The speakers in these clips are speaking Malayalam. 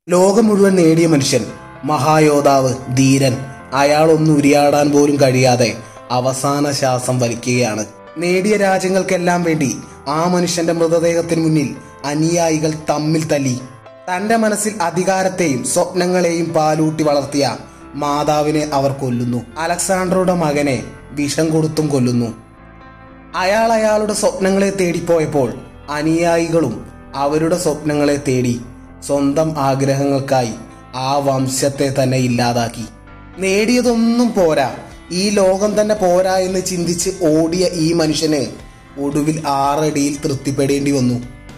ലോകം മുഴുവൻ നേടിയ മനുഷ്യൻ മഹായോദ്ധാവ് ധീരൻ അയാളൊന്നും ഉരിയാടാൻ പോലും കഴിയാതെ അവസാന ശ്വാസം വലിക്കുകയാണ് നേടിയ രാജ്യങ്ങൾക്കെല്ലാം വേണ്ടി ആ മനുഷ്യന്റെ മൃതദേഹത്തിന് മുന്നിൽ അനുയായികൾ തമ്മിൽ തല്ലി തന്റെ മനസ്സിൽ അധികാരത്തെയും സ്വപ്നങ്ങളെയും പാലൂട്ടി വളർത്തിയ മാതാവിനെ അവർ കൊല്ലുന്നു അലക്സാണ്ടറുടെ മകനെ വിഷം കൊടുത്തും കൊല്ലുന്നു അയാൾ അയാളുടെ സ്വപ്നങ്ങളെ തേടിപ്പോയപ്പോൾ അനുയായികളും അവരുടെ സ്വപ്നങ്ങളെ തേടി സ്വന്തം ആഗ്രഹങ്ങൾക്കായി ആ വംശത്തെ തന്നെ ഇല്ലാതാക്കി നേടിയതൊന്നും പോരാ ഈ ലോകം തന്നെ പോരാ എന്ന് ചിന്തിച്ച് ഓടിയ ഈ മനുഷ്യന് ഒടുവിൽ ആറടിയിൽ തൃപ്തിപ്പെടേണ്ടി വന്നു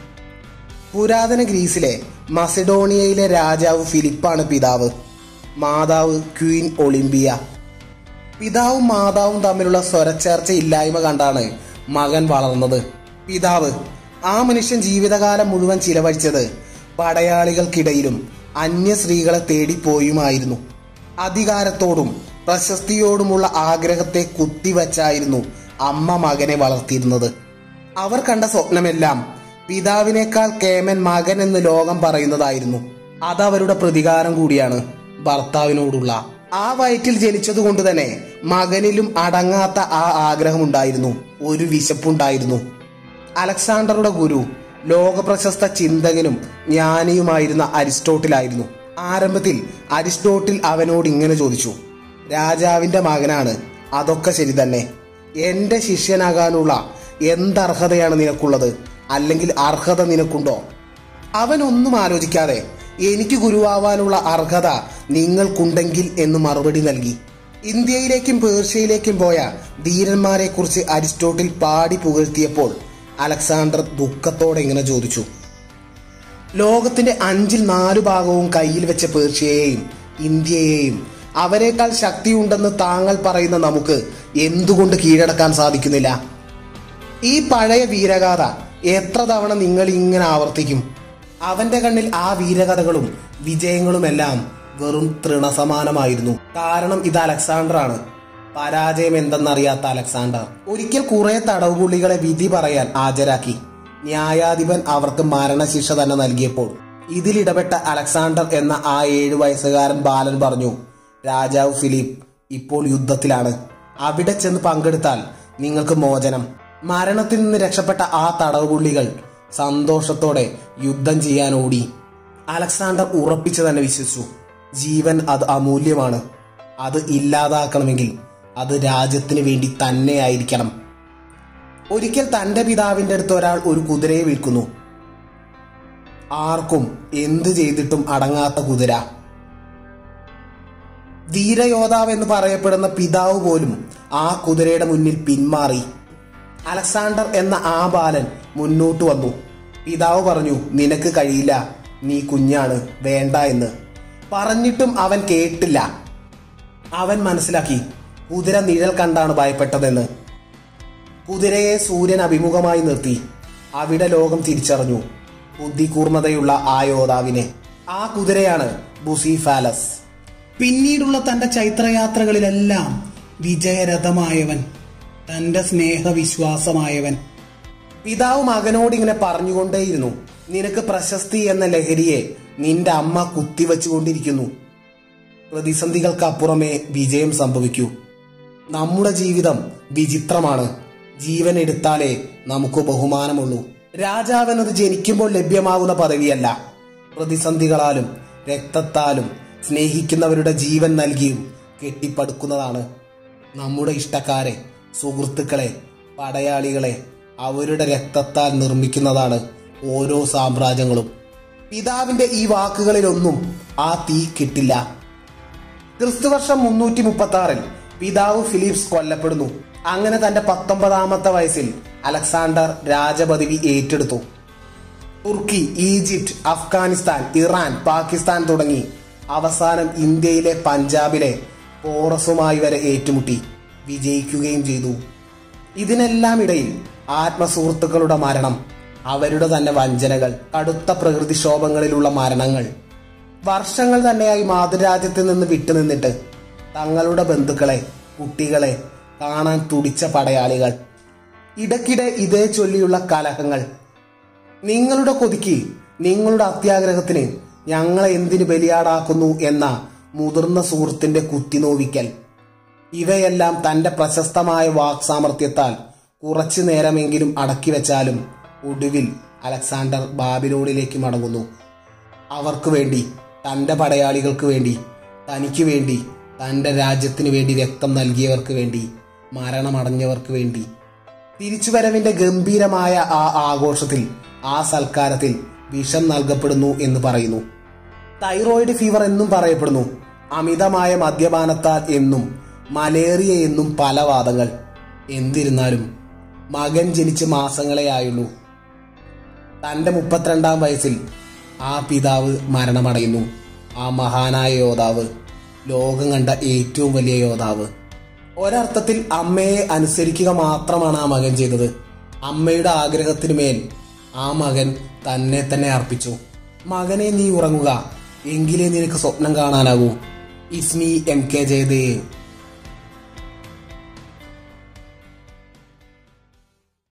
പുരാതന ഗ്രീസിലെ മസിഡോണിയയിലെ രാജാവ് ഫിലിപ്പാണ് പിതാവ് മാതാവ് ക്വീൻ ഒളിമ്പിയ പിതാവും മാതാവും തമ്മിലുള്ള സ്വരച്ചേർച്ച ഇല്ലായ്മ കണ്ടാണ് മകൻ വളർന്നത് പിതാവ് ആ മനുഷ്യൻ ജീവിതകാലം മുഴുവൻ ചിലവഴിച്ചത് പടയാളികൾക്കിടയിലും അന്യ സ്ത്രീകളെ തേടിപ്പോയുമായിരുന്നു അധികാരത്തോടും പ്രശസ്തിയോടുമുള്ള ആഗ്രഹത്തെ കുത്തിവച്ചായിരുന്നു അമ്മ മകനെ വളർത്തിയിരുന്നത് അവർ കണ്ട സ്വപ്നമെല്ലാം പിതാവിനേക്കാൾ കേമൻ മകൻ എന്ന് ലോകം പറയുന്നതായിരുന്നു അതവരുടെ പ്രതികാരം കൂടിയാണ് ഭർത്താവിനോടുള്ള ആ വയറ്റിൽ ജനിച്ചതുകൊണ്ട് തന്നെ മകനിലും അടങ്ങാത്ത ആ ആഗ്രഹമുണ്ടായിരുന്നു ഒരു വിശപ്പുണ്ടായിരുന്നു അലക്സാണ്ടറുടെ ഗുരു ലോകപ്രശസ്ത ചിന്തകനും ജ്ഞാനിയുമായിരുന്ന അരിസ്റ്റോട്ടിലായിരുന്നു ആരംഭത്തിൽ അരിസ്റ്റോട്ടിൽ അവനോട് ഇങ്ങനെ ചോദിച്ചു രാജാവിന്റെ മകനാണ് അതൊക്കെ ശരി തന്നെ എന്റെ ശിഷ്യനാകാനുള്ള എന്തർഹതയാണ് നിനക്കുള്ളത് അല്ലെങ്കിൽ അർഹത നിനക്കുണ്ടോ അവനൊന്നും ആലോചിക്കാതെ എനിക്ക് ഗുരുവാവാനുള്ള അർഹത നിങ്ങൾക്കുണ്ടെങ്കിൽ എന്ന് മറുപടി നൽകി ഇന്ത്യയിലേക്കും പേർഷ്യയിലേക്കും പോയ ധീരന്മാരെ കുറിച്ച് അരിസ്റ്റോട്ടിൽ പാടി പുകഴ്ത്തിയപ്പോൾ അലക്സാണ്ടർ ദുഃഖത്തോടെ ഇങ്ങനെ ചോദിച്ചു ലോകത്തിന്റെ അഞ്ചിൽ നാലു ഭാഗവും കയ്യിൽ വെച്ച പേർഷ്യയെയും ഇന്ത്യയെയും അവരെക്കാൾ ശക്തിയുണ്ടെന്ന് താങ്കൾ പറയുന്ന നമുക്ക് എന്തുകൊണ്ട് കീഴടക്കാൻ സാധിക്കുന്നില്ല ഈ പഴയ വീരഗാഥ എത്ര തവണ നിങ്ങൾ ഇങ്ങനെ ആവർത്തിക്കും അവന്റെ കണ്ണിൽ ആ വീരകഥകളും വിജയങ്ങളുമെല്ലാം വെറും തൃണസമാനമായിരുന്നു കാരണം ഇത് അലക്സാണ്ടർ ആണ് പരാജയം എന്തെന്നറിയാത്ത അലക്സാണ്ടർ ഒരിക്കൽ കുറെ തടവുപുള്ളികളെ വിധി പറയാൻ ഹാജരാക്കി ന്യായാധിപൻ അവർക്ക് മരണശിക്ഷ തന്നെ നൽകിയപ്പോൾ ഇതിലിടപെട്ട അലക്സാണ്ടർ എന്ന ആ ഏഴു വയസ്സുകാരൻ ബാലൻ പറഞ്ഞു രാജാവ് ഫിലിപ്പ് ഇപ്പോൾ യുദ്ധത്തിലാണ് അവിടെ ചെന്ന് പങ്കെടുത്താൽ നിങ്ങൾക്ക് മോചനം മരണത്തിൽ നിന്ന് രക്ഷപ്പെട്ട ആ തടവുപുള്ളികൾ സന്തോഷത്തോടെ യുദ്ധം ചെയ്യാൻ ഓടി അലക്സാണ്ടർ ഉറപ്പിച്ചു തന്നെ വിശ്വസിച്ചു ജീവൻ അത് അമൂല്യമാണ് അത് ഇല്ലാതാക്കണമെങ്കിൽ അത് രാജ്യത്തിന് വേണ്ടി തന്നെ ആയിരിക്കണം ഒരിക്കൽ തന്റെ പിതാവിന്റെ അടുത്ത് ഒരാൾ ഒരു കുതിരയെ വിൽക്കുന്നു ആർക്കും എന്ത് ചെയ്തിട്ടും അടങ്ങാത്ത കുതിര ധീരയോദ്ധാവ് എന്ന് പറയപ്പെടുന്ന പിതാവ് പോലും ആ കുതിരയുടെ മുന്നിൽ പിന്മാറി അലക്സാണ്ടർ എന്ന ആ ബാലൻ മുന്നോട്ട് വന്നു പിതാവ് പറഞ്ഞു നിനക്ക് കഴിയില്ല നീ കുഞ്ഞാണ് വേണ്ട എന്ന് പറഞ്ഞിട്ടും അവൻ കേട്ടില്ല അവൻ മനസ്സിലാക്കി കുതിര നിഴൽ കണ്ടാണ് ഭയപ്പെട്ടതെന്ന് കുതിരയെ സൂര്യൻ അഭിമുഖമായി നിർത്തി അവിടെ ലോകം തിരിച്ചറിഞ്ഞു ബുദ്ധികൂർമ്മതയുള്ള ആ യോദ്ധാവിനെ ആ കുതിരയാണ് ബുസിഫാലസ് പിന്നീടുള്ള തന്റെ ചൈത്രയാത്രകളിലെല്ലാം വിജയരഥമായവൻ തന്റെ സ്നേഹവിശ്വാസമായവൻ പിതാവ് മകനോട് ഇങ്ങനെ പറഞ്ഞുകൊണ്ടേയിരുന്നു നിനക്ക് പ്രശസ്തി എന്ന ലഹരിയെ നിന്റെ അമ്മ കുത്തിവെച്ചുകൊണ്ടിരിക്കുന്നു പ്രതിസന്ധികൾക്കപ്പുറമേ വിജയം സംഭവിക്കൂ നമ്മുടെ ജീവിതം വിചിത്രമാണ് ജീവൻ എടുത്താലേ നമുക്ക് ബഹുമാനമുള്ളൂ രാജാവെന്നത് ജനിക്കുമ്പോൾ ലഭ്യമാകുന്ന പദവിയല്ല പ്രതിസന്ധികളാലും രക്തത്താലും സ്നേഹിക്കുന്നവരുടെ ജീവൻ നൽകിയും കെട്ടിപ്പടുക്കുന്നതാണ് നമ്മുടെ ഇഷ്ടക്കാരെ സുഹൃത്തുക്കളെ പടയാളികളെ അവരുടെ രക്തത്താൽ നിർമ്മിക്കുന്നതാണ് ഓരോ സാമ്രാജ്യങ്ങളും പിതാവിന്റെ ഈ വാക്കുകളിലൊന്നും ആ തീ കിട്ടില്ല ക്രിസ്തുവർഷം മുന്നൂറ്റി മുപ്പത്തി ആറിൽ പിതാവ് ഫിലിപ്സ് കൊല്ലപ്പെടുന്നു അങ്ങനെ തന്റെ പത്തൊമ്പതാമത്തെ വയസ്സിൽ അലക്സാണ്ടർ രാജപദവി ഏറ്റെടുത്തു തുർക്കി ഈജിപ്റ്റ് അഫ്ഗാനിസ്ഥാൻ ഇറാൻ പാകിസ്ഥാൻ തുടങ്ങി അവസാനം ഇന്ത്യയിലെ പഞ്ചാബിലെ പോറസുമായി വരെ ഏറ്റുമുട്ടി വിജയിക്കുകയും ചെയ്തു ഇതിനെല്ലാം ഇടയിൽ ആത്മസുഹൃത്തുക്കളുടെ മരണം അവരുടെ തന്നെ വഞ്ചനകൾ കടുത്ത പ്രകൃതിക്ഷോഭങ്ങളിലുള്ള മരണങ്ങൾ വർഷങ്ങൾ തന്നെയായി മാതൃരാജ്യത്ത് നിന്ന് വിട്ടുനിന്നിട്ട് തങ്ങളുടെ ബന്ധുക്കളെ കുട്ടികളെ കാണാൻ തുടിച്ച പടയാളികൾ ഇടയ്ക്കിടെ ഇതേ ചൊല്ലിയുള്ള കലഹങ്ങൾ നിങ്ങളുടെ കൊതിക്ക് നിങ്ങളുടെ അത്യാഗ്രഹത്തിന് ഞങ്ങളെ എന്തിനു ബലിയാടാക്കുന്നു എന്ന മുതിർന്ന സുഹൃത്തിന്റെ കുത്തിനോവിക്കൽ ഇവയെല്ലാം തന്റെ പ്രശസ്തമായ വാക്സാമർത്ഥ്യത്താൽ കുറച്ചു നേരമെങ്കിലും അടക്കി വെച്ചാലും ഒടുവിൽ അലക്സാണ്ടർ ബാബിലോണിലേക്ക് മടങ്ങുന്നു അവർക്ക് വേണ്ടി തന്റെ പടയാളികൾക്ക് വേണ്ടി തനിക്ക് വേണ്ടി തന്റെ രാജ്യത്തിന് വേണ്ടി രക്തം നൽകിയവർക്ക് വേണ്ടി മരണമടഞ്ഞവർക്ക് വേണ്ടി തിരിച്ചുവരവിന്റെ ഗംഭീരമായ ആ ആഘോഷത്തിൽ ആ സൽക്കാരത്തിൽ വിഷം നൽകപ്പെടുന്നു എന്ന് പറയുന്നു തൈറോയിഡ് ഫീവർ എന്നും പറയപ്പെടുന്നു അമിതമായ മദ്യപാനത്താൽ എന്നും മലേറിയ എന്നും പല വാദങ്ങൾ എന്നിരുന്നാലും മകൻ ജനിച്ച് മാസങ്ങളെ ആയുള്ളൂ തന്റെ മുപ്പത്തിരണ്ടാം വയസ്സിൽ ആ പിതാവ് മരണമടയുന്നു ആ മഹാനായ യോദ്ധാവ് ലോകം കണ്ട ഏറ്റവും വലിയ യോദ്ധാവ് ഒരർത്ഥത്തിൽ അമ്മയെ അനുസരിക്കുക മാത്രമാണ് ആ മകൻ ചെയ്തത് അമ്മയുടെ ആഗ്രഹത്തിനു മേൽ ആ മകൻ തന്നെ തന്നെ അർപ്പിച്ചു മകനെ നീ ഉറങ്ങുക എങ്കിലേ നിനക്ക് സ്വപ്നം കാണാനാകൂ ഇസ്മി എം കെ ജയദേവ്